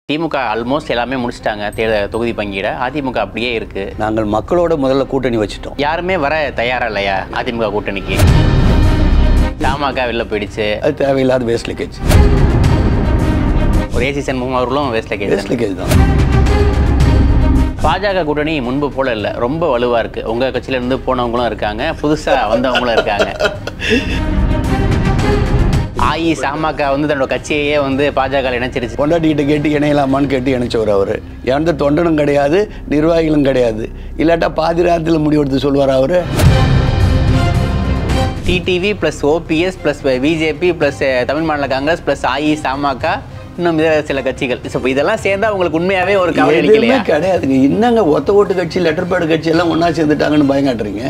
திமுக almost எல்லாமே முடிச்சிட்டாங்க தேர்தல் தொகுதி பங்கீட அதிமுக அப்படியே இருக்கு நாங்கள் மக்களோட முதல்ல கூட்டணி வச்சுட்டோம் யாருமே வர தயாரா இல்லையா அதிமுக கூட்டணிக்கு தமாக வெளில போயிடுச்சு அது தேவையில்லாத வேஸ்ட் லீக்கேஜ் ஒரு ஏசி சண்முகம் அவர்களும் வேஸ்ட்ல கேஸ் வேஸ்ட் லீக்கேஜ் தான் பாஜக கூட்டணி முன்பு போல இல்லை ரொம்ப வலுவா இருக்கு உங்க கட்சியில இருந்து போனவங்களும் இருக்காங்க புதுசா வந்தவங்களும் இருக்காங்க ஆஇ சாமாக்கா வந்து தன்னோட கட்சியையே வந்து பாஜக இணைச்சிருச்சு பொண்டாட்டிகிட்ட கேட்டு இணையலாமான்னு கேட்டு இணைச்சவர் அவர் எந்த தொண்டனும் கிடையாது நிர்வாகிகளும் கிடையாது இல்லாட்டா பாதி ராத்திரில முடிவெடுத்து சொல்லுவார் அவர் TTV plus OPS plus BJP plus Tamil Maanila Congress plus ஆஇ சாமாக்கா இன்னும் இதர சில கட்சிகள் ஸோ இதெல்லாம் சேர்ந்தா உங்களுக்கு உண்மையாவே ஒரு கவலை எதுவுமே அளிக்கலையா கிடையாதுங்க என்னங்க ஒத்த ஓட்டு கட்சி லெட்டர் பேடு கட்சி எல்லாம் ஒன்றா சேர்ந்துட்டாங்கன்னு பயங்காட்டுறீங்க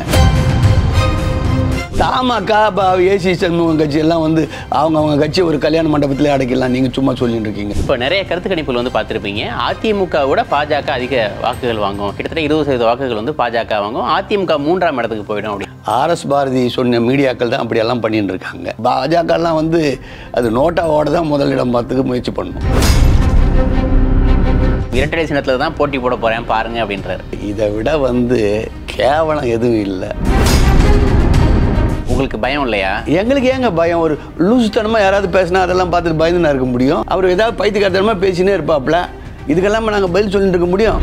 தாமாக்கா இப்போ ஏசி சண்முகம் கட்சி எல்லாம் வந்து அவங்க அவங்க கட்சி ஒரு கல்யாண மண்டபத்திலே அடைக்கலாம் நீங்கள் சும்மா சொல்லிட்டு இருக்கீங்க இப்போ நிறைய கருத்து கணிப்புகள் வந்து பார்த்துருப்பீங்க அதிமுகவோட பாஜக அதிக வாக்குகள் வாங்கும் கிட்டத்தட்ட இருபது சதவீத வாக்குகள் வந்து பாஜக வாங்கும் அதிமுக மூன்றாம் இடத்துக்கு போயிடும் அப்படி ஆர்எஸ் பாரதி சொன்ன மீடியாக்கள் தான் அப்படியெல்லாம் பண்ணிட்டு இருக்காங்க பாஜகலாம் வந்து அது நோட்டாவோட தான் முதலிடம் பார்த்துக்க முயற்சி பண்ணணும் இரட்டை சின்னத்தில் தான் போட்டி போட போறேன் பாருங்க அப்படின்றாரு இதை விட வந்து கேவலம் எதுவும் இல்லை உங்களுக்கு பயம் இல்லையா எங்களுக்கு ஏங்க பயம் ஒரு லூசுத்தனமாக யாராவது பேசினா அதெல்லாம் பார்த்துட்டு பயந்துனா இருக்க முடியும் அவர் ஏதாவது பைத்தியக்காரத்தனமாக பேசினே இருப்பாப்ல இதுக்கெல்லாம் நாங்கள் பதில் சொல்லிட்டு இருக்க முடியும்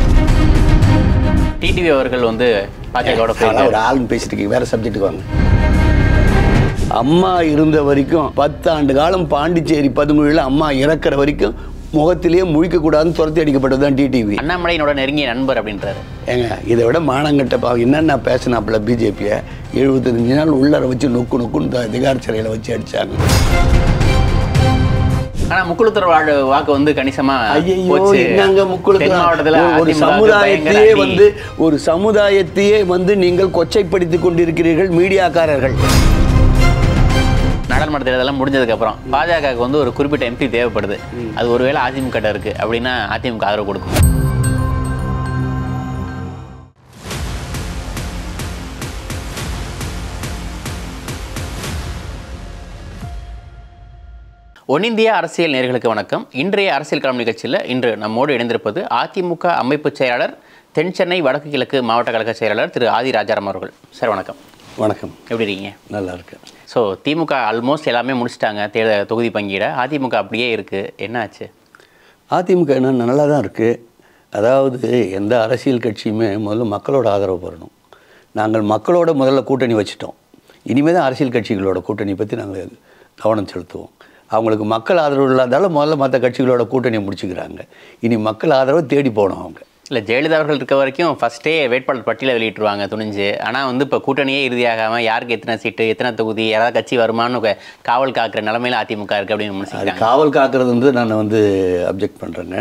டிடிவி அவர்கள் வந்து பாஜகவோட அதெல்லாம் போயிருக்காரு ஒரு ஆளுன்னு பேசிட்டு வேற சப்ஜெக்ட்டுக்கு வாங்க அம்மா இருந்த வரைக்கும் பத்து ஆண்டு காலம் பாண்டிச்சேரி பதுமொழியில் அம்மா இறக்குற வரைக்கும் முகத்திலேயே முழிக்க கூடாதுன்னு துரத்தி அடிக்கப்பட்டது தான் டிடிவி அண்ணாமலையினோட நெருங்கிய நண்பர் அப்படின்றாரு ஏங்க இதை விட மானங்கட்ட பா என்னென்ன பேசினாப்புல பிஜேபியை எழுபத்தஞ்சு நாள் உள்ளர வச்சு நொக்கு நொக்குன்னு த- திகார் சிறையில் வச்சு அடிச்சாங்க ஆனா முக்குளத்தூர் வாழ் வாக்கு வந்து கணிசமா ஐயோ போச்சு. என்னங்க முக்குளத்துல தென் மாவட்டத்துல ஒரு- ஒரு அதிமுக வுக்கு சமுதாயத்தையே பயங்கர அடி. வந்து ஒரு சமுதாயத்தையே வந்து நீங்கள் கொச்சைப்படுத்திக் கொண்டிருக்கிறீர்கள் மீடியாக்காரர்கள் நாடாளுமன்ற தேர்தலாம் முடிஞ்சதுக்கு அப்புறம் பாஜகவுக்கு வந்து ஒரு குறிப்பிட்ட எம்பி தேவைப்படுது அது ஒருவேளை அதிமுக கிட்ட இருக்கு அப்படின்னா அதிமுக ஆதரவு கொடுக்கும் ஒன்னிந்திய அரசியல் நேர்களுக்கு வணக்கம் இன்றைய அரசியல் களம் நிகழ்ச்சியில் இன்று நம்மோடு இணைந்திருப்பது அதிமுக அமைப்பு செயலாளர் தென் சென்னை வடக்கு கிழக்கு மாவட்ட கழக செயலாளர் திரு ஆதி ராஜாராம் அவர்கள் சார் வணக்கம் வணக்கம் எப்படி இருக்கீங்க நல்லா இருக்கு ஸோ திமுக ஆல்மோஸ்ட் எல்லாமே முடிச்சிட்டாங்க தேர்தல் தொகுதி பங்கீட அதிமுக அப்படியே இருக்குது என்னாச்சு அதிமுக என்ன நல்லா தான் இருக்குது அதாவது எந்த அரசியல் கட்சியுமே முதல்ல மக்களோட ஆதரவு பெறணும் நாங்கள் மக்களோட முதல்ல கூட்டணி வச்சுட்டோம் இனிமேல் தான் அரசியல் கட்சிகளோட கூட்டணி பற்றி நாங்கள் கவனம் செலுத்துவோம் அவங்களுக்கு மக்கள் ஆதரவு இல்லாதால முதல்ல மற்ற கட்சிகளோட கூட்டணியை முடிச்சுக்கிறாங்க இனி மக்கள் ஆதரவை தேடி போகணும் அவங்க இல்லை ஜெயலலிதா அவர்கள் இருக்க வரைக்கும் ஃபஸ்ட்டே வேட்பாளர் பட்டியலை வெளியிட்டுருவாங்க துணிஞ்சு ஆனால் வந்து இப்போ கூட்டணியே இறுதியாகாமல் யாருக்கு எத்தனை சீட்டு எத்தனை தொகுதி யாராவது கட்சி வருமானு க- காவல் காக்கிற நிலமையில அதிமுக இருக்குது அப்படின்னு அது நினைச்சிக்கிறாங்க காவல் காக்கிறது வந்து நான் வந்து அப்ஜெக்ட் பண்ணுறேங்க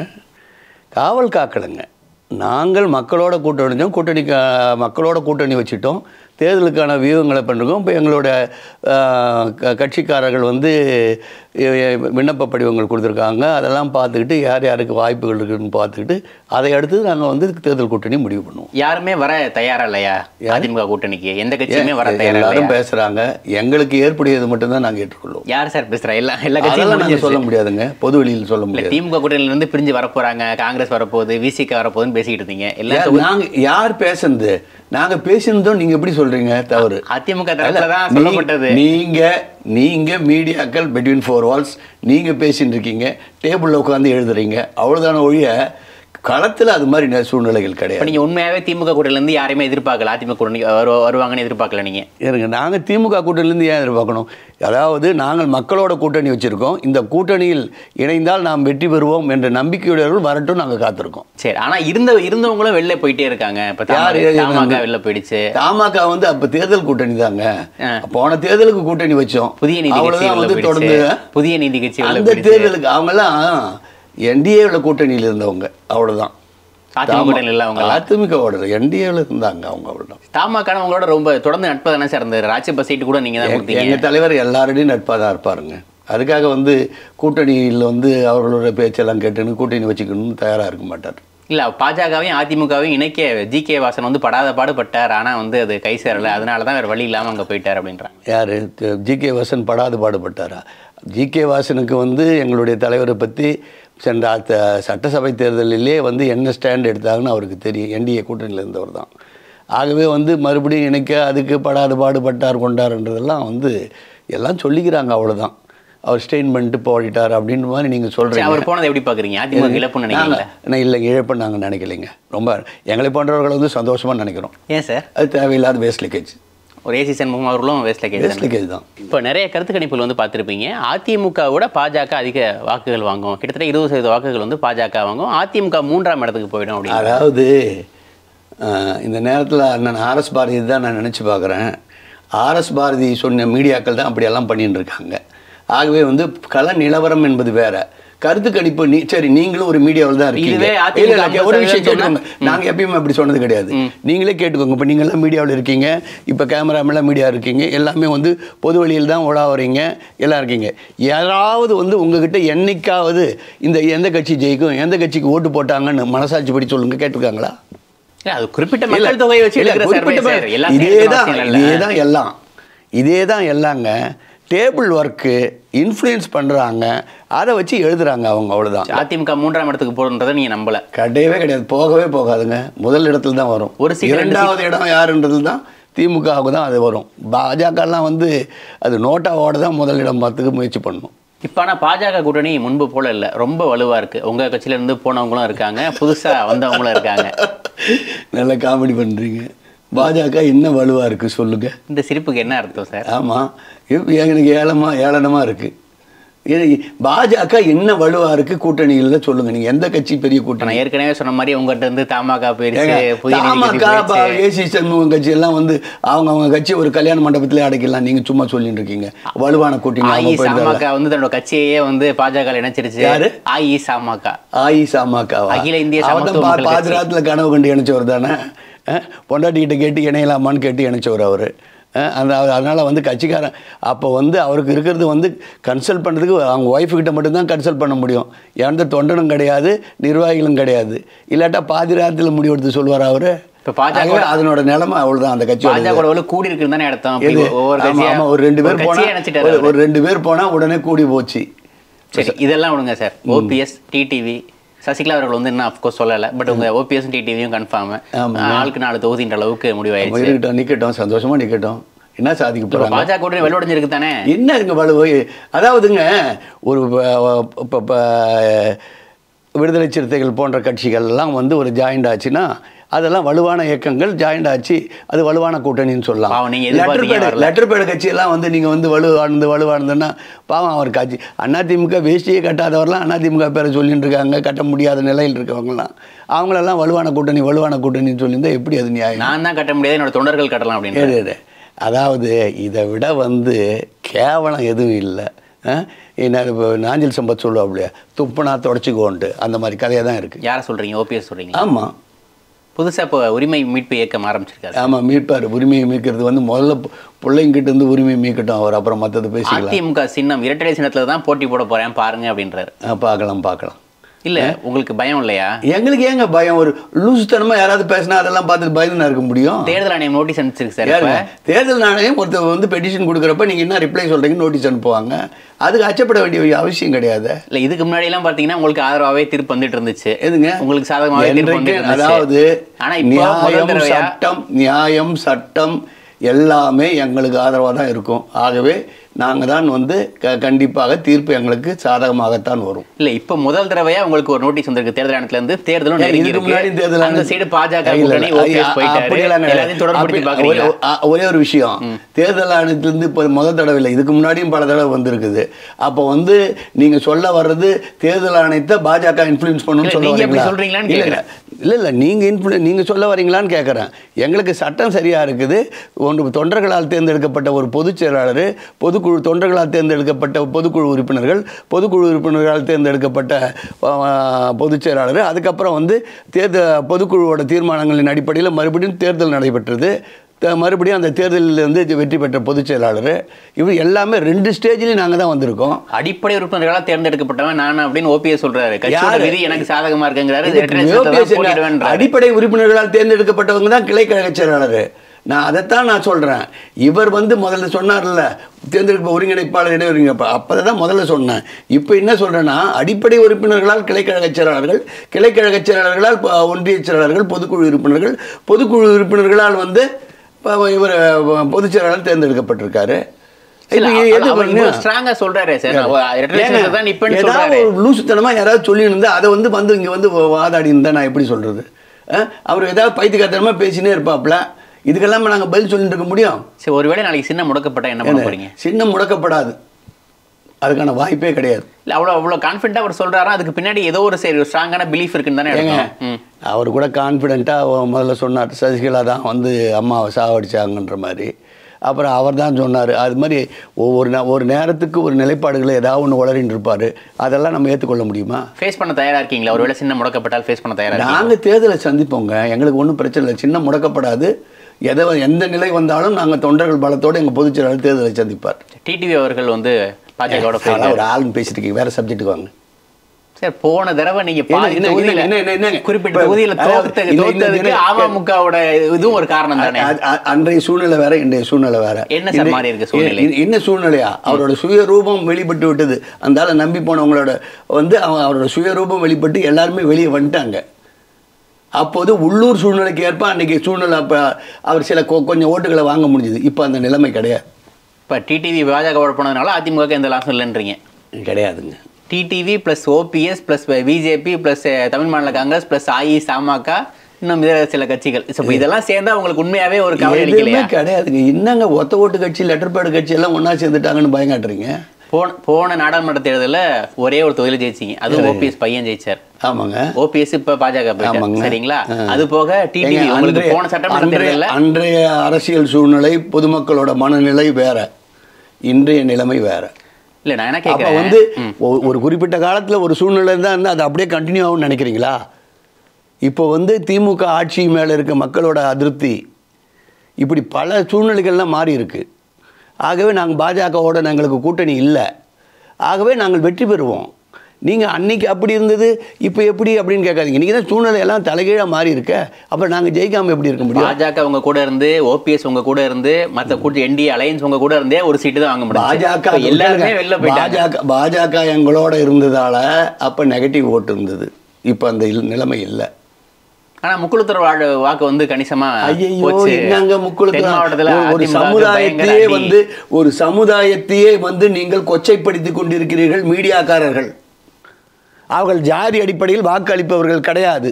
காவல் காக்கலைங்க நாங்கள் மக்களோட கூட்டணி கூட்டணி கா- மக்களோட கூட்டணி வச்சுட்டோம் தேர்தலுக்கான வியூகங்களை பண்ணிருக்கோம் இப்போ எங்களோட ஆஹ், க- கட்சிக்காரர்கள் வந்து எ- எ- விண்ணப்ப படிவங்கள் கொடுத்துருக்காங்க அதெல்லாம் பார்த்துக்கிட்டு யார் யாருக்கு வாய்ப்புகள் இருக்குன்னு பார்த்துக்கிட்டு அதை அடுத்து நாங்கள் வந்து தேர்தல் கூட்டணி முடிவு பண்ணுவோம் யாருமே வர தயாரா இல்லையா அதிமுக கூட்டணிக்கு எந்த கட்சியுமே வர தயாரா எல்லாரும் இல்லையா பேசுகிறாங்க எங்களுக்கு ஏற்புடையது மட்டும்தான் நாங்கள் ஏற்றுக்கொள்வோம் யார் சார் பேசுகிறா எல்லா எல்லா அதெல்லாம் கட்சியும் நாங்கள் சொல்ல முடிஞ்சிருச்சு. முடியாதுங்க பொது வெளியில் சொல்ல இல்ல முடியாது திமுக கூட்டணியில இருந்து பிரிஞ்சு வரப்போறாங்க காங்கிரஸ் வரப்போகுது விசிக வரப்போகுதுன்னு பேசிக்கிட்டு இருந்தீங்க எல்லாம் யார் நாங்க யார் பேசுனது நாங்க பேசினதும் நீங்க எப்படி சொல்றீங்க தவறு அதிமுக தரப்புல தான் நீ- சொல்லப்பட்டது நீங்க நீங்க மீடியாக்கள் பிட்வீன் ஃபோர் வால்ஸ் நீங்க பேசிட்டு இருக்கீங்க டேபிள்ல உட்காந்து எழுதுறீங்க அவ்வளவுதான ஒழிய களத்துல அது மாதிரி நெ- சூழ்நிலைகள் இப்போ கிடையாது நீங்க உண்மையாவே திமுக கூட்டணியில இருந்து யாரையுமே எதிர்பார்க்கல அதிமுக கூட்டணி வரு- வருவாங்கன்னு எதிர்பார்க்கல நீங்க இருங்க நாங்க திமுக கூட்டணியிலேருந்து ஏன் எதிர்பார்க்கணும் அதாவது நாங்கள் மக்களோட கூட்டணி வச்சிருக்கோம் இந்த கூட்டணியில் இணைந்தால் நாம் வெற்றி பெறுவோம் என்ற நம்பிக்கையுடையவர்கள் வரட்டும் நாங்க காத்திருக்கோம் சரி ஆனா இருந்த இருந்தவங்களும் வெளில போயிட்டே இருக்காங்க இப்ப யார் தமாக- யார் தமாக வந்து- வெளில போயிடுச்சு தமாக வந்து அப்ப தேர்தல் கூட்டணி தாங்க ஆ. போன தேர்தலுக்கு கூட்டணி வச்சோம் புதிய நீதி கட்சி அவ்வளவுதான் வெளில வந்து தொடர்ந்து போயிடுச்சு புதிய நீதி கட்சி வெளில அந்த போயிடுச்சு தேர்தலுக்கு அவங்கெல்லாம் என்டிஏவில் கூட்டணியில் இருந்தவங்க அவ்வளவுதான் அதிமுக கூட்டணியில் இல்ல அவங்க அதிமுகவோட என்டிஏவில் இருந்தாங்க அவங்க அவ்வளவுதான் தமாக அவங்களோட ரொம்ப தொடர்ந்து நட்பு தானே சார் இருந்தாரு ராஜ்யசபா சீட்டு கூட நீங்க தான் எங்க- கொடுத்தீங்க எங்க தலைவர் எல்லாரோடையும் நட்பாக தான் இருப்பாருங்க அதுக்காக வந்து கூட்டணியில் வந்து அவர்களோட பேச்செல்லாம் கேட்டுன்னு கூட்டணி வச்சுக்கணும்னு தயாரா இருக்க மாட்டார் இல்ல பாஜகவையும் அதிமுகவையும் இணைக்க ஜி கே வாசன் வந்து படாத பாடுபட்டார் ஆனா வந்து அது கை சேரல அதனால தான் வேற வழி இல்லாம அங்க போயிட்டார் அப்படின்றாங்க யார் ஜி கே வாசன் படாது பாடுபட்டாரா ஜி கே வாசனுக்கு வந்து எங்களுடைய தலைவரை பற்றி சென்ற அத்த சட்டசபை தேர்தலிலே வந்து என்ன ஸ்டாண்ட் எடுத்தாங்கன்னு அவருக்கு தெரியும் என்டிஏ கூட்டணியில் இருந்தவர் தான் ஆகவே வந்து மறுபடியும் இணைக்க அதுக்கு படாது பாடுபட்டார் கொண்டாருன்றதெல்லாம் வந்து எல்லாம் சொல்லிக்கிறாங்க அவ்வளவுதான் அவர் ஸ்டெயின்மெண்ட்டு போடிட்டார் அப்படின்ற மாதிரி நீங்கள் சரி, சொல்கிறீங்க அவர் போனதை எப்படி பாக்குறீங்க அதிமுக இழப்புன்னு நினைக்கிறீங்களா நான் இல்லைங்க இழப்பு நாங்கள் நினைக்கலைங்க ரொம்ப எங்களை போன்றவர்கள் வந்து சந்தோஷமாக நினைக்கிறோம் ஏன் சார் அது தேவையில்லாத வேஸ்ட் லீக்கேஜ் ஒரு ஏசி சண்முகம் அவர்களும் வேஸ்ட்ல வேஸ்ட் கேட்டு லீக்கேஜ் தான் இப்போ நிறைய கருத்து கணிப்புகள் வந்து பார்த்துருப்பீங்க அதிமுகவோட பாஜக அதிக வாக்குகள் வாங்கும் கிட்டத்தட்ட இருபது சதவீத வாக்குகள் வந்து பாஜக வாங்கும் அதிமுக மூன்றாம் இடத்துக்கு போயிடும் அப்படின்னு அதாவது அஹ், இந்த நேரத்தில் அண்ணன் ஆர்எஸ் பாரதி தான் நான் நினச்சி பார்க்குறேன் ஆர்எஸ் பாரதி சொன்ன மீடியாக்கள் தான் அப்படியெல்லாம் பண்ணிட்டு இருக்காங்க ஆகவே வந்து கள நிலவரம் என்பது வேற கருத்து கணிப்பு நீ சரி நீங்களும் ஒரு மீடியாவில் தான் இருக்கீங்க இதுவே அதிமுக இல்ல, இல்ல, ஒரு விஷயம் ஐம்பது சதவீதம் கேட்டுக்கோங்க நாங்கள் எப்பயுமே அப்படி சொன்னது கிடையாது நீங்களே கேட்டுக்கோங்க இப்போ நீங்களாம் மீடியாவில் இருக்கீங்க இப்போ கேமராமெல்லாம் மீடியா இருக்கீங்க எல்லாமே வந்து பொது வழியில் தான் உலா வரீங்க எல்லாம் இருக்கீங்க யாராவது வந்து உங்ககிட்ட என்னைக்காவது இந்த எந்த கட்சி ஜெயிக்கும் எந்த கட்சிக்கு ஓட்டு போட்டாங்கன்னு மனசாட்சி படி சொல்லுங்க கேட்டிருக்காங்களா இல்ல, அது குறிப்பிட்ட மக்கள் தொகையை வச்சு இல்ல, எடுக்கிற சர்வே குறிப்பிட்ட சார் ப- எல்லாமே இதேதான் அவசியம் இல்ல. இதேதான் எல்லாம் இதே தான் எல்லாங்க டேபிள் ஒர்க்கு இன்ஃப்ளூயன்ஸ் பண்ணுறாங்க அதை வச்சு எழுதுறாங்க அவங்க அவ்வளோதான் அதிமுக மூன்றாம் இடத்துக்கு போறன்றதை நீங்க நம்பல கிடையவே கிடையாது போகவே போகாதுங்க முதல் இடத்துல தான் வரும் ஒரு சீட், ரெண்டு இரண்டாவது இடம் யாருன்றது தான் திமுகவுக்கு தான் அது வரும் பாஜகலாம் வந்து அது நோட்டாவோட தான் முதல் இடம் பார்த்துக்க முயற்சி பண்ணும் இப்ப ஆனா பாஜக கூட்டணி முன்பு போல இல்ல ரொம்ப வலுவா இருக்கு உங்க கட்சியில இருந்து போனவங்களும் இருக்காங்க புதுசா வந்தவங்களும் இருக்காங்க நல்ல காமெடி பண்ணுறீங்க பாஜக என்ன வலுவாக இருக்குது சொல்லுங்க இந்த சிரிப்புக்கு என்ன அர்த்தம் சார் ஆமாம் எனக்கு ஏளமா ஏளனமாக இருக்குது பாஜக என்ன வலுவாக இருக்குது கூட்டணியில் சொல்லுங்க நீங்கள் எந்த கட்சி பெரிய கூட்டணி நான் ஏற்கனவே சொன்ன மாதிரி உங்ககிட்ட இருந்து தமாக போயிருச்சு ஏங்க, புதிய நீதி கட்சி தமாக போயிருச்சு. ஏசி சண்முகம் கட்சி எல்லாம் வந்து அவங்க அவங்க கட்சி ஒரு கல்யாண மண்டபத்திலே அடைக்கலாம் நீங்க சும்மா சொல்லிட்டு இருக்கீங்க வலுவான கூட்டணி அவங்க அஇ போயிட்டு சாமக வந்து தன்னோட கட்சியே வந்து பாஜக இணைச்சிருச்சு யாரு? அஇ சாமக ஆயி சாமாக்காவா அகில இந்திய அவன் சமத்துவ மக்கள் பாதி கட்சி. ராத்துல கனவு கண்டு இணைச்சவர் தானே அஹ், பொண்டாட்டிக்கிட்ட கேட்டு இணையலாமான்னு கேட்டு இணைச்சவர் அவர் அந்த அதனால் வந்து கட்சிக்காரன் அப்போ வந்து அவருக்கு இருக்கிறது வந்து கன்சல்ட் பண்ணுறதுக்கு அவங்க ஒய்ஃபு கிட்ட மட்டும்தான் கன்சல்ட் பண்ண முடியும் எந்த தொண்டனும் கிடையாது நிர்வாகிகளும் கிடையாது இல்லாட்டா பாதி ராத்தில் முடிவெடுத்து சொல்லுவார் அவர் இப்ப பாஜக அதனோட நிலைமை அவ்வளோதான் அந்த கட்சியோட பாஜக கூட கூடி இருக்குன்னு தானே அர்த்தம் அப்படி எது? ஒவ்வொரு ஆமா, கட்சியா ஆமா, ஒரு ரெண்டு பேர் கட்சியை போனா இணைச்சிட்டாரு ஒரு- அவரு. ஒரு ரெண்டு பேர் போனா உடனே கூடி போச்சு சரி இதெல்லாம் விடுங்க சார் ஓபிஎஸ் டிடிவி சசிகலா அவர்கள் வந்து இன்னும் அஃப்கோர்ஸ் சொல்லலை பட் உங்க ஓபிஎஸ் டிடிவியும் கன்ஃபார்ம் ஆமா. ஆளுக்கு நாலு தொகுதின்ற அளவுக்கு நம்ம முடிவாயிருச்சு இருக்கட்டும் நிக்கட்டும் சந்தோஷமா நிக்கட்டும் என்ன சாதிக்க இப்ப போறாங்க பாஜக கூட்டணி வலுவடைஞ்சிருக்கு தானே என்ன இங்க வலுவு அதாவதுங்க ஒரு ப- ப- ப- விடுதலை சிறுத்தைகள் போன்ற கட்சிகள் எல்லாம் வந்து ஒரு ஜாயிண்ட் ஆச்சுன்னா அதெல்லாம் வலுவான இயக்கங்கள் ஜாயிண்ட் ஆச்சு அது வலுவான கூட்டணின்னு சொல்லலாம் பாவம், நீங்க எதிர்பார்த்தீங்க லெட்டர் பேட வரல. லெட்டர் பேட கட்சியெல்லாம் வந்து நீங்கள் வந்து வலுவானது வலுவானதுன்னா பாவம் அவர் கட்சி அதிமுக வேஷ்டியே கட்டாதவரெல்லாம் அதிமுக பேரை சொல்லிட்டு இருக்காங்க கட்ட முடியாத நிலையில் இருக்கவங்கலாம் அவங்களெல்லாம் வலுவான கூட்டணி வலுவான கூட்டணின்னு சொல்லியிருந்தா எப்படி அது நியாயம் நான் தான் கட்ட முடியாது என்னோட தொண்டர்கள் கட்டலாம் அப்படின்னு இரு, இரு. அதாவது இதை விட வந்து கேவலம் எதுவும் இல்லை என்ன இப்போ நாஞ்சில் சம்பத் சொல்லுவாப்லையா துப்புனா தொடச்சிக்கோன்ட்டு அந்த மாதிரி கதையாக தான் இருக்குது யாரை சொல்றீங்க ஓபிஎஸ் சொல்றீங்க ஆமாம் புதுசா இப்போ உரிமை மீட்பு இயக்கம் ஆரம்பிச்சிருக்காரு ஆமாம் மீட்பார் உரிமையை மீட்கிறது வந்து முதல்ல பு- பிள்ளைங்கிட்ட இருந்து உரிமையை மீட்கட்டும் அவர் அப்புறம் மற்றது பேசிக்கலாம் அதிமுக சின்னம் இரட்டை சின்னத்துல தான் போட்டி போட போறேன் பாருங்க அப்படின்றாரு ஆ, பார்க்கலாம் பார்க்கலாம் இல்ல உங்களுக்கு பயம் இல்லையா எங்களுக்கு ஏங்க பயம் ஒரு லூசுத்தனமாக யாராவது பேசினா அதெல்லாம் பார்த்துட்டு பயந்து இருக்க முடியும் தேர்தல் ஆணையம் நோட்டீஸ் அனுப்பிச்சிருக்கு சார் இப்ப யாருங்க? தேர்தல் நாணயம் ஒருத்தர் வந்து பெட்டிஷன் கொடுக்குறப்ப நீங்கள் என்ன ரிப்ளை சொல்கிறீங்க நோட்டீஸ் அனுப்புவாங்க அதுக்கு அச்சப்பட வேண்டிய அவசியம் கிடையாது இல்ல இதுக்கு முன்னாடி எல்லாம் பாத்தீங்கன்னா உங்களுக்கு ஆதரவாவே தீர்ப்பு வந்துட்டு இருந்துச்சு எதுங்க உங்களுக்கு சாதகமாவே தீர்ப்பு வந்துட்டு என்றைக்கு இருந்துச்சு அதாவது ஆனா இப்போ முதல் நியாயம் தடவையா சட்டம் நியாயம் சட்டம் எல்லாமே எங்களுக்கு ஆதரவாக தான் இருக்கும் ஆகவே நாங்கள் தான் வந்து க கண்டிப்பாக தீர்ப்பு எங்களுக்கு சாதகமாகத்தான் வரும் இல்ல இப்ப முதல் தடவையா உங்களுக்கு ஒரு நோட்டீஸ் வந்திருக்கு தேர்தல் ஆணையத்துல இருந்து தேர்தலும் ஏன் நெருங்கி இதுக்கு முன்னாடி இருக்கு தேர்தல் அந்த ஆணையம் சைடு பாஜக இல்ல, கூட்டணி இல்ல, ஓபிஎஸ் அ- போயிட்டாரு அப்படியெல்லாம் கிடையாது. எல்லாத்தையும் தொடர்புபடுத்தி அப்படி- பாக்குறீங்களா ஒரே- அ- ஒரே ஒரு விஷயம் தேர்தல் ஆணையத்திலிருந்து இப்போ முதல் தடவை இல்லை இதுக்கு முன்னாடியும் பல தடவை வந்திருக்குது அப்போ வந்து நீங்க சொல்ல வர்றது தேர்தல் ஆணையத்தை பாஜக இன்ஃப்ளூயன்ஸ் பண்ணணும்னு இல்ல, சொல்ல நீங்க அப்படி வரீங்களா? சொல்றீங்களான்னு இல்ல, இல்ல. இல்ல இல்ல நீங்க இன்ஃப்ளூ நீங்க சொல்ல வரீங்களான்னு கேட்குறேன் எங்களுக்கு சட்டம் சரியா இருக்குது ஒன்று தொண்டர்களால் தேர்ந்தெடுக்கப்பட்ட ஒரு பொதுச் செயலாளர் பொதுக்குழு தொண்டர்களால் தேர்ந்தெடுக்கப்பட்ட பொதுக்குழு உறுப்பினர்கள் பொதுக்குழு உறுப்பினர்களால் தேர்ந்தெடுக்கப்பட்ட அஹ், பொதுச் செயலாளர் அதுக்கப்புறம் வந்து தேர்தல் பொதுக்குழுவோட தீர்மானங்களின் அடிப்படையில் மறுபடியும் தேர்தல் நடைபெற்றது த- மறுபடியும் அந்த தேர்தலில் வந்து வெற்றி பெற்ற பொதுச் செயலாளர் இவர் எல்லாமே ரெண்டு ஸ்டேஜ்லையும் நாங்கள் தான் வந்திருக்கோம் அடிப்படை உறுப்பினர்களா தேர்ந்தெடுக்கப்பட்டவன் நான் அப்படின்னு ஓபிஎஸ் சொல்றாரு கட்சியோட யாரு? விதி எனக்கு சாதகமா இருக்குங்கிறாரு இதுக்கு இரட்டை சின்னத்துல தான் OPS என்ன? போட்டியிடுவேன்றாரு. அடிப்படை உறுப்பினர்களால் தேர்ந்தெடுக்கப்பட்டவங்க தான் கிளை கழக செயலாளர் நான் அதைத்தான் நான் சொல்கிறேன் இவர் வந்து முதல்ல சொன்னார்ல தேர்ந்தெடுப்பு ஒருங்கிணைப்பாளர் இடைவருங்க அப்போ தான் முதல்ல சொன்னேன் இப்போ என்ன சொல்கிறேன்னா அடிப்படை உறுப்பினர்களால் கிளைக்கழகச் செயலாளர்கள் கிளைக்கழகச் செயலாளர்களால் ப- ஒன்றிய செயலாளர்கள் பொதுக்குழு உறுப்பினர்கள் பொதுக்குழு உறுப்பினர்களால் வந்து ப- இவர் பொதுச் செயலாளர் தேர்ந்தெடுக்கப்பட்டிருக்காரு இல்ல, இப்ப எது அவர் பண்ணீங்க? இவ்வளவு ஸ்ட்ராங்கா சொல்றாரு சார் நான் இரட்டை ஏங்க, சின்னத்தை தான் நிப்பேன்னு ஏதாவது சொல்றாரு ஒரு லூசுத்தனமா யாராவது சொல்லி இருந்தா அதை வந்து வந்து இங்க வந்து வாதாடி இருந்தா நான் எப்படி சொல்றது அஹ்? அவர் ஏதாவது பைத்தியக்காரத்தனமா பேசினே இருப்பாப்ல இதுக்கெல்லாம் நாங்க பதில் சொல்லிட்டு இருக்க முடியும் சரி ஒருவேளை நாளைக்கு சின்ன முடக்கப்பட்டா என்ன பண்ண போறீங்க சின்னம் முடக்கப்படாது அதுக்கான வாய்ப்பே கிடையாது இல்ல அவ்வளவு அவ்வளவு கான்ஃபிடண்டா அவர் சொல்றாரா அதுக்கு பின்னாடி ஏதோ ஒரு சரி ஒரு ஸ்ட்ராங்கான பிலீஃப் இருக்குன்னு தானே ஏங்க எடுக்கணும் ம். அவர் கூட கான்ஃபிடென்ட்டாக முதல்ல சொன்னார் சசிகலா தான் வந்து அம்மாவை சாவடிச்சாங்கன்ற மாதிரி அப்புறம் அவர் தான் சொன்னார் அது மாதிரி ஒவ்வொரு நே- ஒரு நேரத்துக்கு ஒரு நிலைப்பாடுகளை ஏதாவது ஒன்று உளறின்னு இருப்பார் அதெல்லாம் நம்ம ஏற்றுக்கொள்ள முடியுமா ஃபேஸ் பண்ண தயாரா இருக்கீங்களா ஒருவேளை சின்ன முடக்கப்பட்டால் ஃபேஸ் பண்ண தயாரா இருக்கீங்களா நாங்கள் தேர்தலை சந்திப்போங்க எங்களுக்கு ஒன்றும் பிரச்சனை இல்லை சின்ன முடக்கப்படாது எதை எந்த நிலை வந்தாலும் நாங்கள் தொண்டர்கள் பலத்தோடு எங்கள் பொதுச் செயலாளர் தேர்தலை சந்திப்பார் டிடிவி அவர்கள் வந்து பாஜகவோட அதெல்லாம் போயிருக்காரு ஒரு ஆளுன்னு பேசிட்டு இருக்கீங்க வேற சப்ஜெக்ட்டுக்கு வாங்க சார் போன தடவை நீங்க என்ன, பாதி என்ன, தொகுதியில என்ன, என்ன, என்னங்க? குறிப்பிட்ட இப்ப- தொகுதியில அதாவது தோத்த இந்த- இந்த- தோத்ததுக்கு இந்த- அமமுகவோட இதுவும் ஒரு காரணம் தானே அ- அ- அன்றைய சூழ்நிலை வேற இன்றைய சூழ்நிலை வேற என்ன சார் இன்றைய- மாறி இருக்கு சூழ்நிலை? இ- என்ன சூழ்நிலையா அவரோட சுயரூபம் வெளிப்பட்டு விட்டது அந்த ஆளை நம்பி போனவங்களோட வந்து அவன் அவரோட சுயரூபம் வெளிப்பட்டு எல்லாருமே வெளியே வந்துட்டாங்க அப்போது உள்ளூர் சூழ்நிலைக்கு ஏற்ப அன்னைக்கு சூழ்நிலை அப்போ அவர் சில கொ- கொஞ்சம் ஓட்டுகளை வாங்க முடிஞ்சுது இப்போ அந்த நிலைமை கிடையாது இப்ப டிடிவி பாஜகவோட போனதுனால அதிமுக எந்த லாபம் இல்லைன்றீங்க கிடையாதுங்க TTV plus OPS plus BJP plus Tamil Maanila Congress plus அஇஅமக இன்னும் இதர சில கட்சிகள் So, இப்ப இதெல்லாம் சேர்ந்தா உங்களுக்கு உண்மையாவே ஒரு கவலை எதுவுமே அளிக்கலையா கிடையாதுங்க என்னங்க ஒத்த ஓட்டு கட்சி லெட்டர் பேடு கட்சி எல்லாம் ஒன்றா சேர்ந்துட்டாங்கன்னு பயங்காட்டுறீங்க போன போன நாடாளுமன்ற தேர்தலில் ஒரே ஒரு தொகுதியில் ஜெயிச்சிங்க அதுவும் ஓபிஎஸ் பையன் ஜெயிச்சார் ஆமாங்க ஓபிஎஸ் இப்ப பாஜக போயிட்டார் ஆமாங்க. சரிங்களா ஆ. அது போக டிடிவி ஏங்க, உங்களுக்கு அன்றைய- போன சட்டமன்ற அன்றைய- தேர்தலில் அன்றைய அரசியல் சூழ்நிலை பொதுமக்களோட மனநிலை வேற இன்றைய நிலைமை வேற இல்ல நான் என்ன அப்ப கேட்கறேன் வந்து ஒ- ஒரு குறிப்பிட்ட காலத்துல ஒரு சூழ்நிலை தான் இருந்தா அது அப்படியே கண்டினியூ ஆகும்னு நினைக்கிறீங்களா இப்போ வந்து திமுக ஆட்சி மேல இருக்க மக்களோட அதிருப்தி இப்படி பல சூழ்நிலைகள்லாம் மாறி இருக்கு ஆகவே நாங்கள் பாஜகவோட எங்களுக்கு கூட்டணி இல்லை ஆகவே நாங்கள் வெற்றி பெறுவோம் நீங்கள் அன்னைக்கு அப்படி இருந்தது இப்போ எப்படி அப்படின்னு கேட்காதீங்க நீங்கள் தான் சூழ்நிலை எல்லாம் தலைகீழாக மாறி இருக்க அப்புறம் நாங்கள் ஜெயிக்காமல் எப்படி இருக்க முடியும் பாஜக உங்க கூட இருந்து ஓபிஎஸ் உங்க கூட இருந்து மத்த கூட்டு என்டி அலையன்ஸ் உங்க கூட இருந்தே ஒரு சீட்டு தான் வாங்க முடியும் பாஜக எல்லாருமே வெளில போயிட்டாங்க பாஜக பாஜக எங்களோட இருந்ததால அப்போ நெகட்டிவ் ஓட்டு இருந்தது இப்போ அந்த இல்- நிலைமை இல்லை ஆனா முக்குளத்தூர் வாழ் வாக்கு வந்து கணிசமா ஐயோ போச்சு. என்னங்க தென் முக்குளத்துல மாவட்டத்துல ஒரு- ஒரு அதிமுக க்கு பயங்கர சமுதாயத்தையே அடி. வந்து ஒரு சமுதாயத்தையே வந்து நீங்கள் கொச்சைப்படுத்தி கொண்டிருக்கிறீர்கள் மீடியாக்காரர்கள் அவர்கள் ஜாதி அடிப்படையில் வாக்கு அளிப்பவர்கள் கிடையாது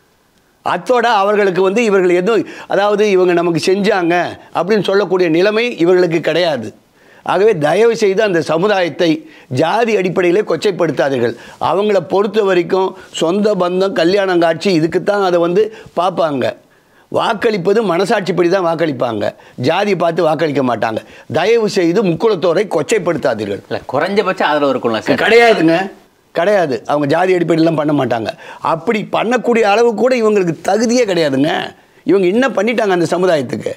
அத்தோட அவர்களுக்கு வந்து இவர்கள் எதுவும் அதாவது இவங்க நமக்கு செஞ்சாங்க அப்படின்னு சொல்லக்கூடிய நிலைமை இவர்களுக்கு கிடையாது ஆகவே தயவு செய்து அந்த சமுதாயத்தை ஜாதி அடிப்படையிலே கொச்சைப்படுத்தாதீர்கள் அவங்கள பொறுத்த வரைக்கும் சொந்த பந்தம் கல்யாணம் காட்சி இதுக்குத்தான் அதை வந்து பார்ப்பாங்க வாக்களிப்பது மனசாட்சிப்படி தான் வாக்களிப்பாங்க ஜாதி பார்த்து வாக்களிக்க மாட்டாங்க தயவு செய்து முக்குளத்தோரை கொச்சைப்படுத்தாதீர்கள் இல்ல குறைஞ்சபட்ச ஆதரவு இருக்கும்ல சார் கிடையாதுங்க கிடையாது அவங்க ஜாதி அடிப்படையிலாம் பண்ண மாட்டாங்க அப்படி பண்ணக்கூடிய அளவு கூட இவங்களுக்கு தகுதியே கிடையாதுங்க இவங்க என்ன பண்ணிட்டாங்க அந்த சமுதாயத்துக்கு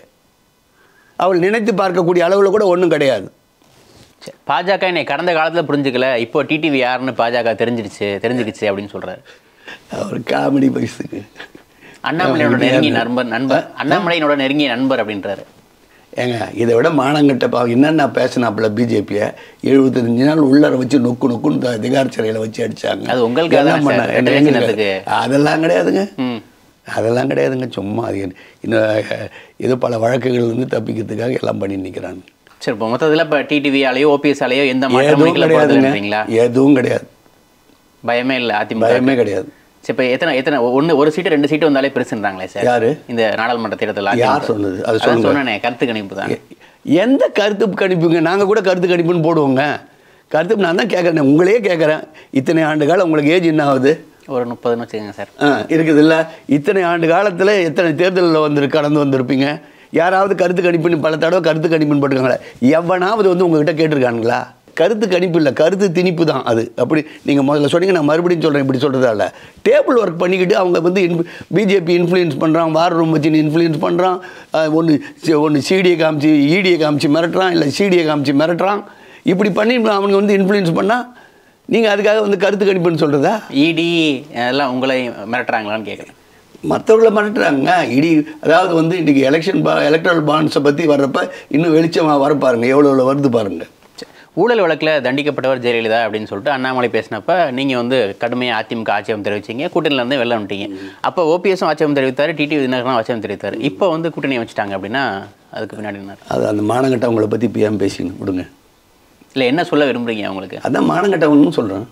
அவள் நினைத்து பார்க்கக்கூடிய அளவில் கூட ஒன்றும் கிடையாது சரி. பாஜக என்னை கடந்த காலத்துல புரிஞ்சுக்கல இப்போ டிடிவி யாருன்னு பாஜக தெரிஞ்சிடுச்சு தெரிஞ்சுக்கிச்சு அப்படின்னு சொல்றாரு அவர் காமெடி பைஸுக்கு அண்ணாமலையோட நெருங்கிய நண்பர் நண்பர் அண்ணாமலையினோட நெருங்கிய நண்பர் அப்படின்றாரு ஏங்க இதை விட மானங்கிட்ட பா என்னென்ன பேசினாப்புல பிஜேபியை எழுபத்தஞ்சு நாள் உள்ளர வச்சு நொக்கு நொக்குன்னு த- திகார் சிறையில் வச்சு அடிச்சாங்க அது உங்களுக்காக எல்லாம் தானே சார், பண்ணாங்க. ரெட்டை எங்களுக்கு- சின்னத்துக்கு. அதெல்லாம் கிடையாதுங்க ம் அதெல்லாம் கிடையாதுங்க சும்மா அது என்ன- இன்னும் ஏதோ பல வழக்குகள் இருந்து தப்பிக்கிறதுக்காக எல்லாம் பண்ணி நிற்கிறாங்க சரி இப்போ மொத்தத்தில் இப்போ டிடிவி ஆலையோ ஓபிஎஸ் ஆலையோ எந்த மாற்றமும் எதுவும் நிக்கல கிடையாதுங்க போகிறதுன்றீங்களா எதுவும் கிடையாது பயமே இல்லை அதிமுக பயமே கிடையாது சரி இப்போ எத்தனை எத்தனை ஒன்று ஒரு சீட்டு ரெண்டு சீட்டு வந்தாலே பெருசுன்றாங்களே சார் யாரு? இந்த நாடாளுமன்ற தேர்தல் யார் சொன்னது? அது அதான் சொல்லுங்க. சொன்னேனே கருத்து கணிப்பு தான் எ- எந்த கருத்து கணிப்புங்க நாங்கள் கூட கருத்து கணிப்புன்னு போடுவோங்க கருத்து நான் தான் கேட்குறேன் உங்களையே கேட்குறேன் இத்தனை ஆண்டு காலம் உங்களுக்கு ஏஜ் என்ன ஆகுது ஒரு முப்பதுன்னு வச்சுக்கோங்க சார் ஆ இருக்குது இல்லை இத்தனை ஆண்டு காலத்தில் எத்தனை தேர்தலில் வந்து கடந்து வந்திருப்பீங்க யாராவது கருத்து கணிப்புன்னு பல தடவை கருத்து கணிப்புன்னு போட்டுருக்காங்களே எவனாவது வந்து உங்ககிட்ட கேட்டிருக்கானுங்களா கருத்து கணிப்பு இல்லை கருத்து திணிப்பு தான் அது அப்படி நீங்கள் முதல்ல சொன்னீங்க நான் மறுபடியும் சொல்கிறேன் இப்படி சொல்கிறதால டேபிள் ஒர்க் பண்ணிக்கிட்டு அவங்க வந்து பிஜேபி இன்ஃப்ளூயன்ஸ் பண்ணுறான் வார் ரூம் வச்சு இன்ஃப்ளூயன்ஸ் பண்ணுறான் ஒன்று ஒன்று சிடியை காமிச்சு இடியை காமிச்சு மிரட்டுறான் இல்லை சிடியை காமிச்சு மிரட்டுறான் இப்படி பண்ணி அவனுங்க வந்து இன்ஃப்ளூயன்ஸ் பண்ணால் நீங்கள் அதுக்காக வந்து கருத்து கணிப்புன்னு சொல்கிறதா இடி எல்லாம் உங்களை மிரட்டுறாங்களான்னு கேட்குறேன் மற்றவர்களை மிரட்டுறாங்க இடி அதாவது வந்து இன்றைக்கி எலெக்ஷன் பா எலக்ட்ரல் பாண்ட்ஸை பற்றி வர்றப்ப இன்னும் வெளிச்சமாக வர பாருங்க எவ்வளோ எவ்வளோ வருது பாருங்க சரி. ஊழல் வழக்கில் தண்டிக்கப்பட்டவர் ஜெயலலிதா அப்படின்னு சொல்லிட்டு அண்ணாமலை பேசினப்ப நீங்கள் வந்து கடுமையாக அதிமுக ஆட்சேபம் தெரிவிச்சீங்க கூட்டணியில இருந்து வெளில வந்துட்டீங்க அப்போ ஓபிஎஸும் ஆட்சேபம் தெரிவித்தார் டிடி விதிநகரும் ஆட்சேபம் தெரிவித்தார் இப்போ வந்து கூட்டணி வச்சுட்டாங்க அப்படின்னா அதுக்கு பின்னாடி என்ன அது அந்த மானங்கட்டவங்களை பற்றி இப்போ ஏன் பேசின்னு விடுங்க இல்லை என்ன சொல்ல விரும்புறீங்க அவங்களுக்கு அதான் மானங்கட்டவங்கன்னு சொல்கிறேன்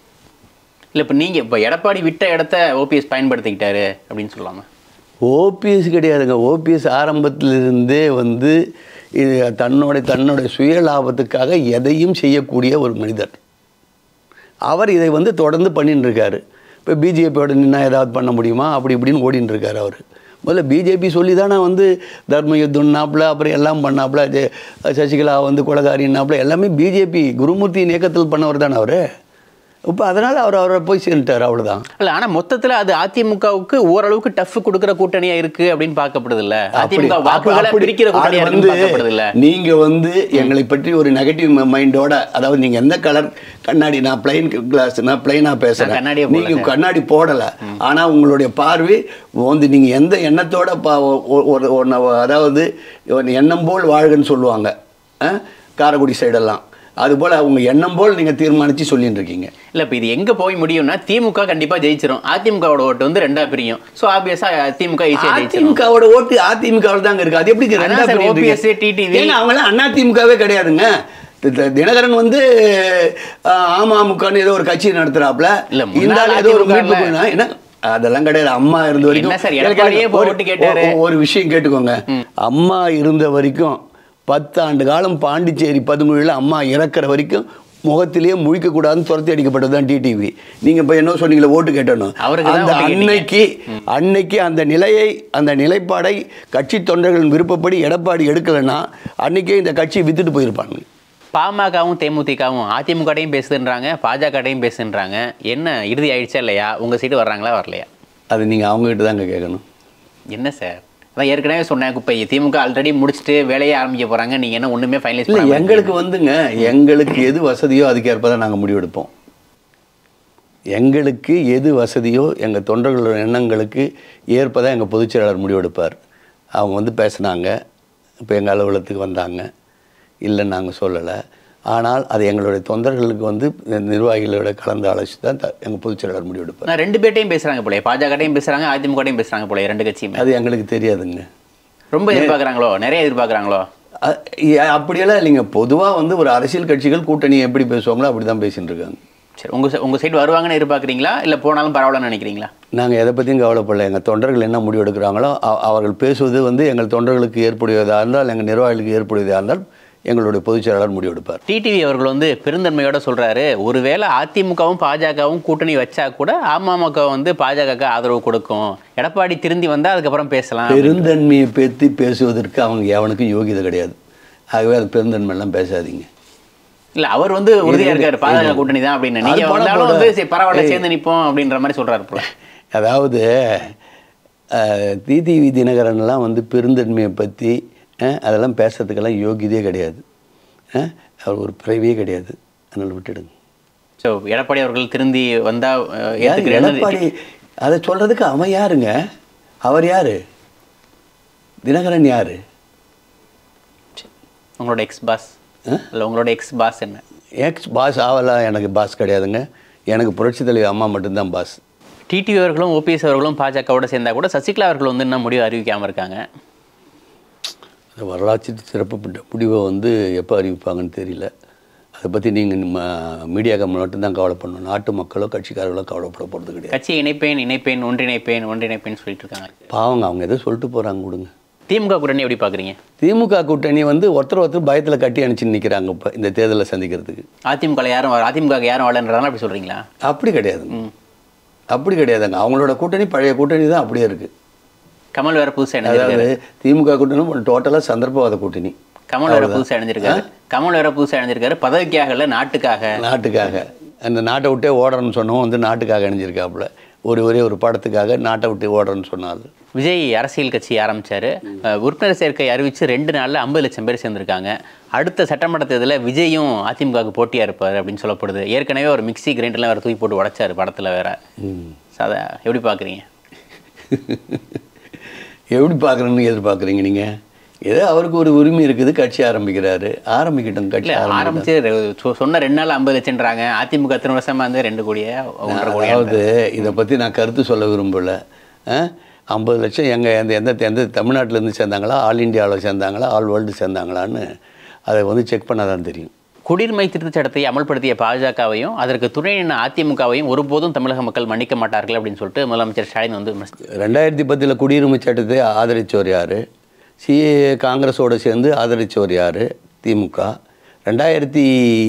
இல்லை இப்போ நீங்கள் இப்போ எடப்பாடி விட்ட இடத்த ஓபிஎஸ் பயன்படுத்திக்கிட்டாரு அப்படின்னு சொல்லலாமா ஓபிஎஸ் கிடையாதுங்க ஓபிஎஸ் ஆரம்பத்திலிருந்தே வந்து இது தன்னோட தன்னுடைய சுய லாபத்துக்காக எதையும் செய்யக்கூடிய ஒரு மனிதர் அவர் இதை வந்து தொடர்ந்து பண்ணின்னு இருக்காரு இப்போ பிஜேபியோட நின்னா ஏதாவது பண்ண முடியுமா அப்படி இப்படின்னு ஓடின்னு இருக்காரு அவர் முதல்ல பிஜேபி சொல்லி தானே வந்து தர்ம யுத்தம்னாப்புல அப்புறம் எல்லாம் பண்ணாப்புல ஜெ- சசிகலா வந்து கொலகாரின்னாப்புல எல்லாமே பிஜேபி குருமூர்த்தி இயக்கத்தில் பண்ணவர் தானே அவர் இப்போ அதனால் அவர் அவரை போய் சேர்ந்துட்டார் அவ்வளோதான் இல்லை ஆனால் மொத்தத்தில் அது அதிமுகவுக்கு ஓரளவுக்கு டஃப் கொடுக்குற கூட்டணியா இருக்கு அப்படின்னு பார்க்கப்படுது இல்ல அதிமுக அப்படி- வாக்குகளை அப்படி- பிரிக்கிற அது கூட்டணியா வந்து இருக்குன்னு பார்க்கப்படுது இல்ல நீங்க வந்து எங்களை பற்றி ஒரு நெகட்டிவ் மைண்டோட அதாவது நீங்க எந்த கலர் கண்ணாடி நான் பிளைன் கிளாஸ் நான் பிளைனா நான் பேசுறேன் கண்ணாடியே போடல நீங்க சார். கண்ணாடி போடல ஆனா உங்களுடைய பார்வை வந்து நீங்க எந்த எண்ணத்தோட பா- ஒ- ஒரு ஒன்ன- அதாவது ஒரு எண்ணம் போல் வாழ்கன்னு சொல்லுவாங்க ஆ? காரைக்குடி சைடெல்லாம் அதுபோல் அவங்க எண்ணம் போல் நீங்க தீர்மானிச்சு சொல்லிட்டு இருக்கீங்க இல்ல இப்ப இது எங்க போய் முடியும்னா திமுக கண்டிப்பா ஜெயிச்சிரும் அதிமுகவோட ஓட்டு வந்து ரெண்டா பிரியும் சோ ஆப்வியஸா திமுக ஈஸியா ஜெயிச்சிரும் அதிமுகவோட ஓட்டு அதிமுகவில் தாங்க இருக்கு அது எப்படி அதான் ரெண்டா சார் பிரியுது? OPS, TTV. ஏங்க அவங்களாம் அதிமுகவே கிடையாதுங்க தி- தி- தினகரன் வந்து ஆஹ், அமமுகன்னு ஏதோ ஒரு கட்சி நடத்துறாப்ல இல்ல, இந்த முன்னாள் ஆள் ஏதோ ஒரு அதிமுக மீட்பு ல. குழுனா, என்ன அதெல்லாம் கிடையாது அம்மா இருந்த வரைக்கும் என்ன சார், கேளுங்க, எடப்பாடியே இப்போ ஒரு- ஓட்டு கேட்டாரு. ஒரு- ஒரு விஷயம் கேட்டுக்கோங்க அம்மா இருந்த வரைக்கும் பத்தாண்டு காலம் பாண்டிச்சேரி பதுங்குழியில் அம்மா இறக்குற வரைக்கும் முகத்திலேயே முழிக்கக்கூடாதுன்னு துரத்தி அடிக்கப்பட்டது தான் டிடிவி நீங்கள் இப்போ என்ன சொன்னீங்களே ஓட்டு கேட்டணும் அவருக்கு தான் அந்த ஓட்டு கேட்டீங்க. அன்னைக்கு அன்னைக்கு அந்த நிலையை அந்த நிலைப்பாடை கட்சி தொண்டர்களின் விருப்பப்படி எடப்பாடி எடுக்கலைன்னா அன்னைக்கே இந்த கட்சி வித்துட்டு போயிருப்பாங்க பாமகவும் தேமுதிகவும் அதிமுகடையும் பேசுதுன்றாங்க பாஜகடையும் பேசுன்றாங்க என்ன இறுதி ஆயிடுச்சா இல்லையா உங்க சீட்டு வர்றாங்களா வரலையா அது நீங்கள் அவங்ககிட்ட தாங்க கேட்கணும் என்ன சார் அதான் ஏற்கனவே சொன்னேன் இப்போ திமுக ஆல்ரெடி முடிச்சுட்டு வேலையை ஆரம்பிக்க போறாங்க நீங்க என்ன ஒண்ணுமே ஃபைனலைஸ் இல்லை பண்ணாம எங்களுக்கு வந்துங்க எங்களுக்கு எது வசதியோ அதுக்கேற்ப தான் நாங்கள் முடிவெடுப்போம் எங்களுக்கு எது வசதியோ எங்கள் தொண்டர்களோட எண்ணங்களுக்கு ஏற்பதான் எங்கள் பொதுச் செயலாளர் முடிவெடுப்பார் அவங்க வந்து பேசுனாங்க இப்போ எங்கள் அலுவலகத்துக்கு வந்தாங்க இல்லைன்னு நாங்கள் சொல்லலை ஆனால் அது எங்களுடைய தொண்டர்களுக்கு வந்து நிர்வாகிகளோட கலந்து ஆலோசித்து தான் த- எங்கள் பொதுச் செயலாளர் முடிவெடுப்பார் நான் ரெண்டு பேர்ட்டையும் பேசுறாங்க போல பாஜகட்டையும் பேசுறாங்க அதிமுகட்டையும் பேசுறாங்க போல ரெண்டு கட்சியுமே அது எங்களுக்கு தெரியாதுங்க ரொம்ப எதிர்பார்க்கறாங்களோ நிறைய எதிர்பார்க்கறாங்களோ அ- ஏ- அப்படியெல்லாம் இல்லைங்க பொதுவாக வந்து ஒரு அரசியல் கட்சிகள் கூட்டணி எப்படி பேசுவாங்களோ அப்படி தான் பேசிட்டு இருக்காங்க சரி உங்க சை- உங்க சைடு வருவாங்கன்னு எதிர்பார்க்கறீங்களா இல்ல போனாலும் பரவாயில்லன்னு நினைக்கிறீங்களா நாங்கள் எதை பற்றியும் கவலைப்படல எங்கள் தொண்டர்கள் என்ன முடிவு எடுக்கிறாங்களோ அ- அவர்கள் பேசுவது வந்து எங்கள் தொண்டர்களுக்கு ஏற்புடையதாக இருந்தால் எங்கள் நிர்வாகிகளுக்கு ஏற்புடையதாக இருந்தால் எங்களுடைய பொதுச் செயலாளர் முடிவெடுப்பார் டிடிவி அவர்கள் வந்து பெருந்தன்மையோட சொல்றாரு ஒருவேளை அதிமுகவும் பாஜகவும் கூட்டணி வச்சா கூட அமமுக வந்து பாஜக ஆதரவு கொடுக்கும் எடப்பாடி திருந்தி வந்தா அதுக்கப்புறம் பேசலாம் பெருந்தன்மையை பற்றி பேசுவதற்கு அவங்க எவனுக்கும் யோகிதை கிடையாது ஆகவே அது பெருந்தன்மையெல்லாம் பேசாதீங்க இல்ல அவர் வந்து உறுதியா இருக்காரு பாஜக கூட்டணி தான் அப்படின்னு நீங்க அது பணம் வந்தாலும் போட- வந்து சரி பரவாயில்ல சேர்ந்து நிப்போம் அப்படின்ற மாதிரி சொல்றாரு போல அதாவது அஹ், டிடிவி தினகரன்லாம் வந்து பெருந்தன்மையை பற்றி அதெல்லாம் பேசுறதுக்கெல்லாம் யோகியதே கிடையாது அஹ், அவர் ஒரு பிறவியே கிடையாது அதனால் விட்டுடுங்க ஸோ எடப்பாடி அவர்கள் திருந்தி வந்தா அஹ், யார் ஏத்துக்கிறேன்னு எடப்பாடி அதை சொல்கிறதுக்கு அவன் யாருங்க அவர் யாரு தினகரன் யாரு உங்களோட எக்ஸ் பாஸ் இல்ல உங்களோட எக்ஸ் பாஸ் என்ன எக்ஸ் பாஸ் ஆவலாம் எனக்கு பாஸ் கிடையாதுங்க எனக்கு புரட்சி தலைவர் அம்மா மட்டும்தான் பாஸ் டிடிவி அவர்களும் ஓபிஎஸ் அவர்களும் பாஜகவோட சேர்ந்தா கூட சசிகலா அவர்கள் வந்து இன்னும் முடிவு அறிவிக்காம இருக்காங்க அந்த வரலாற்று சிறப்பு பெற்ற முடிவை வந்து எப்போ அறிவிப்பாங்கன்னு தெரியல அதை பற்றி நீங்கள் மீடியாக்கள் மட்டும்தான் கவலைப்படணும் நாட்டு மக்களோ கட்சிக்காரர்களோ கவலைப்பட போகிறது கிடையாது கட்சி இணைப்பேன் இணைப்பேன் ஒன்றிணைப்பேன் ஒன்றிணைப்பேன் சொல்லிட்டு இருக்காங்க பாவங்க அவங்க எதோ சொல்லிட்டு போகிறாங்க கொடுங்க திமுக கூட்டணி எப்படி பாக்குறீங்க திமுக கூட்டணி வந்து ஒருத்தர் ஒருத்தர் பயத்தில் கட்டி அணைச்சு நிற்கிறாங்க இப்போ இந்த தேர்தலை சந்திக்கிறதுக்கு அதிமுக யாரும் வர- அதிமுக க்கு யாரும் வரலன்றதால அப்படி சொல்றீங்களா அப்படி கிடையாதுங்க அப்படி கிடையாதுங்க அவங்களோட கூட்டணி பழைய கூட்டணி தான் அப்படியே இருக்குது கமல் வேற புதுசா அதாவது இணைஞ்சிருக்காரு திமுக கூட்டணி டோட்டலாக சந்தர்ப்பவாத கூட்டணி கமல் வேற புதுசா இணைஞ்சிருக்காரு கமல் வேற புதுசா இணைஞ்சிருக்காரு பதவிக்காக இல்ல நாட்டுக்காக நாட்டுக்காக அந்த நாட்டை விட்டே ஓடுறேன்னு சொன்னவன் வந்து நாட்டுக்காக இணைஞ்சிருக்காப்புல ஒரு ஒரே ஒரு படத்துக்காக நாட்டை விட்டு ஓடுறேன்னு சொன்னார் விஜய் அரசியல் கட்சி ஆரம்பிச்சாரு அஹ், உறுப்பினர் சேர்க்கை அறிவிச்சு ரெண்டு நாள்ல ஐம்பது லட்சம் பேர் சேர்ந்திருக்காங்க அடுத்த சட்டமன்ற தேர்தலில் விஜயும் அதிமுகவுக்கு போட்டியா இருப்பார் அப்படின்னு சொல்லப்படுது ஏற்கனவே ஒரு மிக்ஸி கிரைண்டர்லாம் வேற தூக்கி போட்டு உடைச்சாரு படத்துல வேற ம் So, அதை எப்படி பாக்குறீங்க எப்படி பார்க்குறேன்னு எதிர்பார்க்குறீங்க நீங்கள் ஏதோ அவருக்கு ஒரு உரிமை இருக்குது கட்சி ஆரம்பிக்கிறாரு ஆரம்பிக்கட்டும் கட்சி இல்ல ஆரம்பிக்கட்டும். ஆரம்பிச்சு ரெ- சொ- சொன்ன ரெண்டு நாள் ஐம்பது லட்சம்ன்றாங்க அதிமுக எத்தனை வருஷமா வந்து ரெண்டு கோடியா ஒன்றரை கோடியா அதாவது இதை பற்றி நான் கருத்து சொல்ல விரும்பல ஐம்பது லட்சம் எங்கே எந்த எந்த எந்த தமிழ்நாட்டிலேருந்து சேர்ந்தாங்களா ஆல் இந்தியாவில் சேர்ந்தாங்களா ஆல் வேர்ல்டு சேர்ந்தாங்களான்னு அதை வந்து செக் பண்ணால் தான் தெரியும் குடியுரிமை திருத்தச் சட்டத்தை அமல்படுத்திய பாஜகவையும் அதற்கு துணை நின்ற அதிமுகவையும் ஒருபோதும் தமிழக மக்கள் மன்னிக்க மாட்டார்கள் அப்படின்னு சொல்லிட்டு முதலமைச்சர் ஸ்டாலின் வந்து விமர்சி- ரெண்டாயிரத்தி பத்தில் குடியுரிமை சட்டத்தை ஆதரித்தவர் யார் சிஏ காங்கிரஸோடு சேர்ந்து ஆதரித்தவர் யார் திமுக ரெண்டாயிரத்தி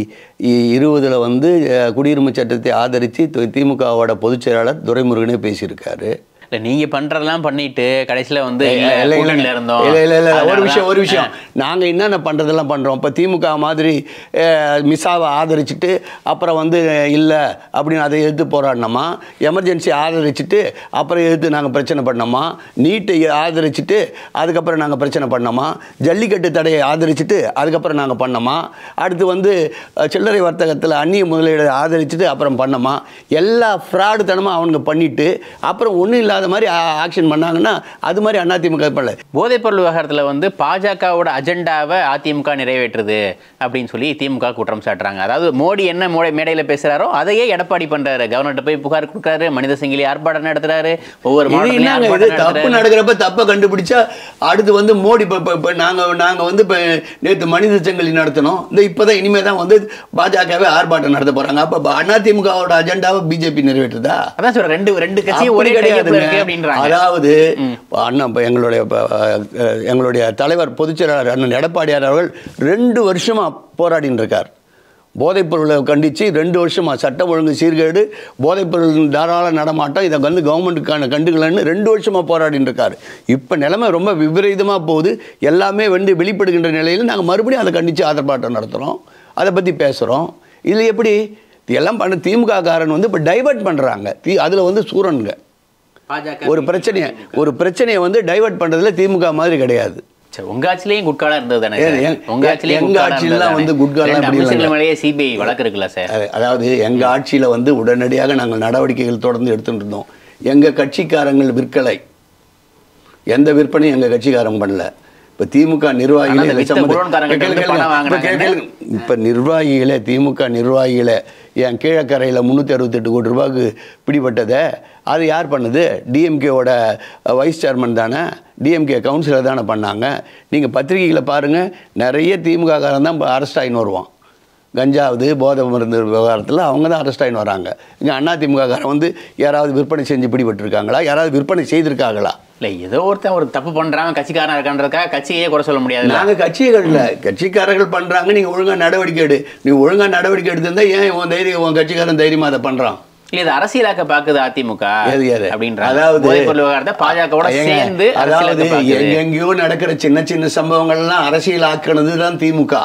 இருபதில் வந்து அஹ், குடியுரிமை சட்டத்தை ஆதரித்து திமுகவோட பொதுச் செயலாளர் துரைமுருகனே பேசியிருக்காரு இல்ல நீங்க பண்றதெல்லாம் பண்ணிட்டு கடைசியில வந்து இல்ல, இல்ல, இல்ல, கூட்டணியில இல்ல. இருந்தோம் இல்ல, இல்ல, இல்ல. ஒரு அதனால விஷயம் ஒரு தான், விஷயம் நாங்கள் என்னென்ன பண்ணுறதெல்லாம் பண்ணுறோம் இப்போ திமுக மாதிரி அஹ், மிஸ்ஸாவை ஆதரிச்சுட்டு அப்புறம் வந்து இல்லை அப்படின்னு அதை எதிர்த்து போராடினோமா எமர்ஜென்சி ஆதரிச்சுட்டு அப்புறம் எதிர்த்து நாங்கள் பிரச்சனை பண்ணோமா நீட்டை ஆதரிச்சுட்டு அதுக்கப்புறம் நாங்கள் பிரச்சனை பண்ணோமா ஜல்லிக்கட்டு தடையை ஆதரிச்சுட்டு அதுக்கப்புறம் நாங்கள் பண்ணோமா அடுத்து வந்து அஹ், சில்லறை வர்த்தகத்தில் அந்நிய முதலீடு ஆதரிச்சுட்டு அப்புறம் பண்ணோமா எல்லா ஃப்ராடு தனமாக அவனுங்க பண்ணிட்டு அப்புறம் ஒன்றும் இல்லாத மாதிரி ஆக்ஷன் பண்ணாங்கன்னா அது மாதிரி அதிமுக பண்ணல போதைப்பொருள் விவகாரத்துல வந்து பாஜகவோட அஜெண்டாவை அதிமுக நிறைவேற்றுது அப்படின்னு சொல்லி திமுக குற்றம் சாட்டுறாங்க அதாவது மோடி என்ன மோடி மேடையில பேசுறாரோ அதையே எடப்பாடி பண்றாரு கவர்னர்கிட்ட போய் புகார் கொடுக்குறாரு மனித சங்கிலி ஆர்ப்பாட்டம் நடத்துறாரு ஒவ்வொரு இது மாவட்டத்திலயும் என்னங்க இது ஆர்ப்பாட்டம் தப்பு நடத்துறாரு நடக்கிறப்ப தப்பை கண்டுபிடிச்சா அடுத்து வந்து மோடி இப்போ இப்போ இப்போ நாங்கள் நாங்கள் வந்து இப்போ நேற்று மனித சங்கிலி நடத்தினோம் இந்த இப்போ தான் இனிமேல் தான் வந்து பாஜகவே ஆர்ப்பாட்டம் நடத்த போகிறாங்க அப்போ அதிமுகவோட அஜெண்டாவை பிஜேபி நிறைவேற்றுதா அதான் சொல்றேன் ரெண்டு ரெண்டு கட்சியும் அப்படி ஒரே கிடையாது கிடையாதுங்க. இருக்கு அப்படின்றாங்க அதாவது அண்ணா இப்போ எங்களுடைய இப்ப, அஹ், எங்களுடைய தலைவர் பொதுச்செயலாளர் அண்ணன் எடப்பாடியார் அவர்கள் ரெண்டு வருஷமா போராடின்னு இருக்கார் போதைப்பொருளை கண்டித்து ரெண்டு வருஷமா சட்டம் ஒழுங்கு சீர்கேடு போதைப்பொருள் தாராள நடமாட்டம் இதை வந்து கவர்மெண்ட்டுக்கான கண்டுக்கலன்னு ரெண்டு வருஷமா போராடின்னு இருக்கார் இப்போ நிலைமை ரொம்ப விபரீதமாக போகுது எல்லாமே வந்து வெளிப்படுகின்ற நிலையில் நாங்கள் மறுபடியும் அதை கண்டித்து ஆதரப்பாட்டம் நடத்துகிறோம் அதை பற்றி பேசுகிறோம் இதில் எப்படி எல்லாம் பண்ண திமுக காரன் வந்து இப்போ டைவர்ட் பண்ணுறாங்க தீ அதில் வந்து சூரனுங்க பாஜக ஒரு பிரச்சனையை ஒரு பிரச்சனையை வந்து டைவர்ட் பண்றதுல திமுக மாதிரி கிடையாது சரி, உங்க ஆட்சியிலையும் குட்காலா இருந்தது தானே ஏன், சார்? ஏன், உங்க ஆட்சியிலையும் எங்க குட்காலா ஆட்சியில இருந்தது வந்து தானே? குட்காலாம் ரெண்டு அப்படி இல்லைங்க. அமைச்சர்கள் மேலேயே சிபிஐ வழக்கு இருக்குல்ல சார் அது- அதாவது எங்க ஆட்சியில வந்து உடனடியாக நாங்கள் நடவடிக்கைகள் தொடர்ந்து எடுத்துட்டு இருந்தோம் எங்க கட்சிக்காரங்கள் விற்கலை எந்த விற்பனையும் எங்க கட்சிக்காரங்க பண்ணல இப்ப திமுக ஆனா நிர்வாகிகளே அந்த இதை வித்த சம்மந்த- குடோன்காரங்கிட்ட கேளு, இருந்து கேளுங்க. பணம் இப்ப வாங்குனாங்க. கேளு. இப்ப நிர்வாகிகளே திமுக நிர்வாகிகளே என் கீழக்கரையில் முந்நூற்றி அறுபத்தெட்டு கோடி ரூபாய்க்கு பிடிபட்டதை அது யார் பண்ணுது டிஎம்கேவோட வைஸ் சேர்மன் தானே டிஎம்கே கவுன்சிலர் தானே பண்ணாங்க நீங்கள் பத்திரிகைகளை பாருங்கள் நிறைய திமுக காரன் தான் அரெஸ்ட் ஆகின்னு வருவான் கஞ்சாவது போதை மருந்து விவகாரத்தில் அவங்க தான் அரெஸ்ட் ஆகின்னு வராங்க இங்கே அண்ணா திமுக காரன் வந்து யாராவது விற்பனை செஞ்சு பிடிபட்டிருக்காங்களா யாராவது விற்பனை செய்திருக்காங்களா இல்ல ஏதோ ஒருத்தன் ஒரு தப்பு பண்றான் கட்சிக்காரன் இருக்கான்றதுக்காக கட்சியே குறை சொல்ல முடியாதுல்ல நாங்கள் கட்சிகள்ல கட்சிக்காரர்கள் பண்ணுறாங்க நீங்கள் ஒழுங்கா நடவடிக்கை எடு நீ ஒழுங்கா நடவடிக்கை எடுத்திருந்தா ஏன் உன் தைரியம் உன் கட்சிக்காரன் தைரியமாக அதை பண்ணுறான் இல்ல இது அரசியலாக்க பாக்குது அதிமுக எது எது அப்படின்ற அதாவது போதைப்பொருள் விவகாரத்தை பாஜகவோட ஏங்க, சேர்ந்து அதாவது அரசியலாக்க பாக்குது எங்கெங்கேயோ நடக்கிற சின்ன சின்ன சம்பவங்கள்லாம் அரசியல் ஆக்கினது தான் திமுக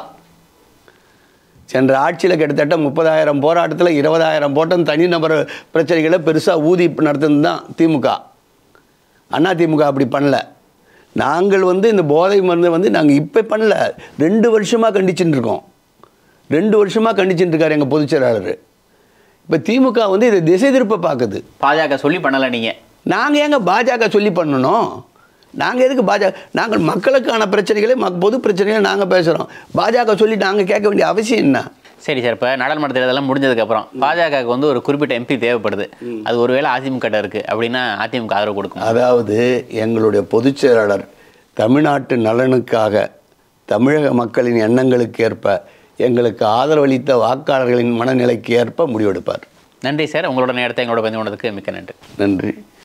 சென்ற ஆட்சியில் கிட்டத்தட்ட முப்பதாயிரம் போராட்டத்தில் இருபதாயிரம் போட்டம் தனிநபர் பிரச்சனைகளை பெருசாக ஊதி நடத்துனது தான் திமுக அண்ணா திமுக அப்படி பண்ணல நாங்கள் வந்து இந்த போதை மருந்து வந்து நாங்கள் இப்போ பண்ணல ரெண்டு வருஷமாக கண்டிச்சுட்டு இருக்கோம் ரெண்டு வருஷமாக கண்டிச்சுட்டு இருக்காரு எங்கள் பொதுச் செயலாளர் இப்போ திமுக வந்து இதை திசை திருப்ப பார்க்குது பாஜக சொல்லி பண்ணல நீங்க நாங்கள் ஏங்க பாஜக சொல்லி பண்ணணும் நாங்கள் எதுக்கு பாஜக நாங்கள் மக்களுக்கான பிரச்சனைகளை மக் பொது பிரச்சனைகளை நாங்கள் பேசுகிறோம் பாஜக சொல்லி நாங்கள் கேட்க வேண்டிய அவசியம் என்ன சரி சார் இப்போ நாடாளுமன்ற தேர்தலெல்லாம் முடிஞ்சதுக்கு அப்புறம் பாஜகவுக்கு வந்து ஒரு குறிப்பிட்ட எம்பி தேவைப்படுது அது ஒருவேளை அதிமுக கிட்ட இருக்கு அப்படின்னா அதிமுக ஆதரவு கொடுக்கும் அதாவது எங்களுடைய பொதுச் செயலாளர் தமிழ்நாட்டு நலனுக்காக தமிழக மக்களின் எண்ணங்களுக்கு ஏற்ப எங்களுக்கு ஆதரவளித்த வாக்காளர்களின் மனநிலைக்கு ஏற்ப முடிவெடுப்பார் நன்றி சார் உங்களோட நேரத்தை எங்களோட பதிவு பண்ணதுக்கு மிக்க நன்றி நன்றி